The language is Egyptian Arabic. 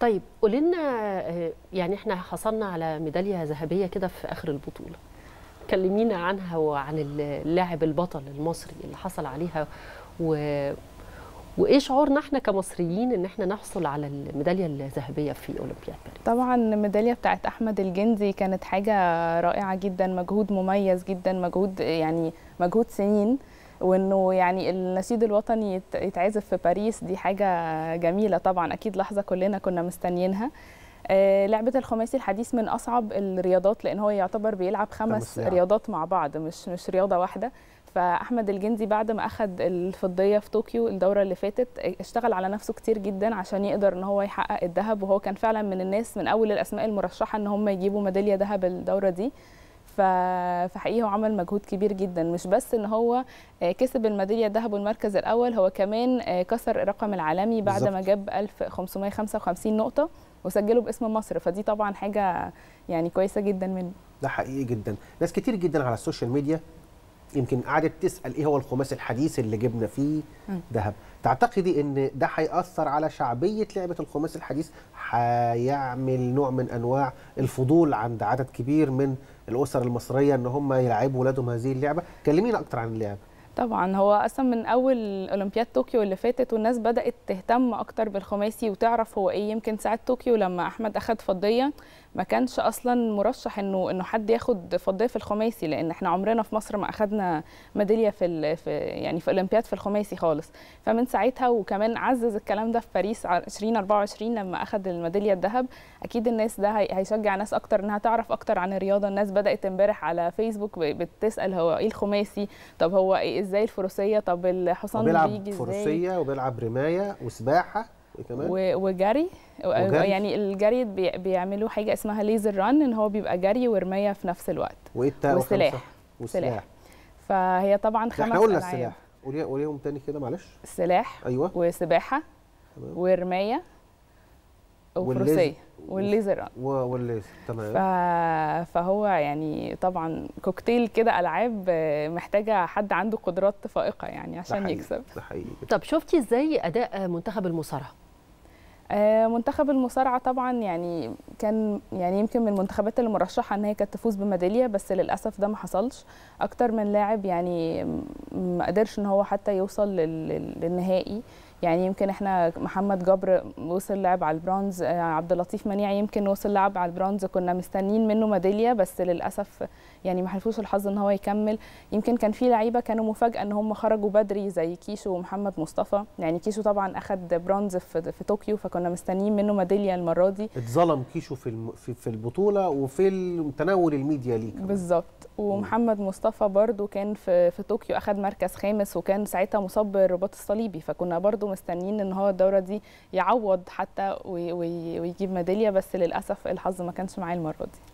طيب قولي لنا آه، يعني احنا حصلنا على ميداليه ذهبيه كده في اخر البطوله كلمينا عنها وعن اللاعب البطل المصري اللي حصل عليها و... وايه شعورنا احنا كمصريين ان احنا نحصل على الميداليه الذهبيه في اولمبياد باريس طبعا الميداليه بتاعت احمد الجندي كانت حاجه رائعه جدا مجهود مميز جدا مجهود يعني مجهود سنين وانه يعني النشيد الوطني يت- يتعزف في باريس دي حاجه جميله طبعا اكيد لحظه كلنا كنا مستنيينها آه، لعبة الخماسي الحديث من أصعب الرياضات لأن هو يعتبر بيلعب خمس خمس لعب. رياضات مع بعض مش مش رياضة واحدة فأحمد الجندي بعد ما أخد الفضية في طوكيو الدورة اللي فاتت اشتغل على نفسه كتير جدا عشان يقدر إن هو يحقق الذهب وهو كان فعلا من الناس من أول الأسماء المرشحة إن هم يجيبوا ميدالية ذهب الدورة دي ف- فحقيقي هو عمل مجهود كبير جدا مش بس ان هو آه، كسب الميداليه الذهب والمركز الاول هو كمان آه، كسر الرقم العالمي بعد ما بالظبط. جاب 1555 نقطه وسجله باسم مصر فدي طبعا حاجه يعني كويسه جدا منه ده حقيقي جدا ناس كتير جدا على السوشيال ميديا يمكن قعدت تسال ايه هو الخماسي الحديث اللي جبنا فيه مم. ذهب تعتقدي ان ده هياثر على شعبيه لعبه الخماسي الحديث هيعمل نوع من انواع الفضول عند عدد كبير من الاسر المصريه ان هم يلعبوا ولادهم هذه اللعبه كلمينا اكتر عن اللعبه طبعا هو اصلا من اول اولمبياد طوكيو اللي فاتت والناس بدات تهتم اكتر بالخماسي وتعرف هو ايه يمكن ساعه طوكيو لما احمد اخد فضيه ما كانش اصلا مرشح انه انه حد ياخد فضيه في الخماسي لان احنا عمرنا في مصر ما اخدنا ميداليه في, ال- في يعني في اولمبياد في الخماسي خالص فمن ساعتها وكمان عزز الكلام ده في باريس ع- 2024 لما اخد الميداليه الذهب اكيد الناس ده هي- هيشجع ناس اكتر انها تعرف اكتر عن الرياضه الناس بدات امبارح على فيسبوك ب- بتسال هو ايه الخماسي طب هو إيه ازاي الفروسيه طب الحصان وبيلعب بيجي ازاي فروسيه وبيلعب رمايه وسباحه وكمان و- وجري وجري. يعني الجري بي- بيعملوا حاجه اسمها ليزر ران ان هو بيبقى جري ورمايه في نفس الوقت وايه التا- وسلاح. وخمسة؟ سلاح. وسلاح فهي طبعا ده خمس احنا قلنا ألعاب. السلاح قولي قوليهم تاني كده معلش السلاح ايوه وسباحه تمام. ورمايه وفروسيه والليزر. والليزر ران و- والليزر ف... تمام فهو يعني طبعا كوكتيل كده العاب آه، محتاجه حد عنده قدرات فائقه يعني ده عشان حقيقي، يكسب ده حقيقي طب شفتي ازاي اداء منتخب المصارعه آه، منتخب المصارعه طبعا يعني كان يعني يمكن من المنتخبات اللي مرشحه ان هي كانت تفوز بميداليه بس للاسف ده ما حصلش اكتر من لاعب يعني م- ما قدرش ان هو حتى يوصل لل- لل- للنهائي يعني يمكن احنا محمد جبر وصل لعب على البرونز آه، عبد اللطيف منيع يمكن وصل لعب على البرونز كنا مستنيين منه ميداليه بس للاسف يعني ما حلفوش الحظ ان هو يكمل يمكن كان في لعيبه كانوا مفاجاه ان هم خرجوا بدري زي كيشو ومحمد مصطفى يعني كيشو طبعا اخد برونز في, في طوكيو فكنا مستنيين منه ميداليه المره دي اتظلم كيشو في الم... في, في البطوله وفي تناول الميديا ليه كمان. بالظبط ومحمد مصطفى برضو كان في في طوكيو اخد مركز خامس وكان ساعتها مصاب بالرباط الصليبي فكنا برضو مستنيين ان هو الدوره دي يعوض حتى وي- وي- ويجيب ميداليه بس للاسف الحظ ما كانش معاه المره دي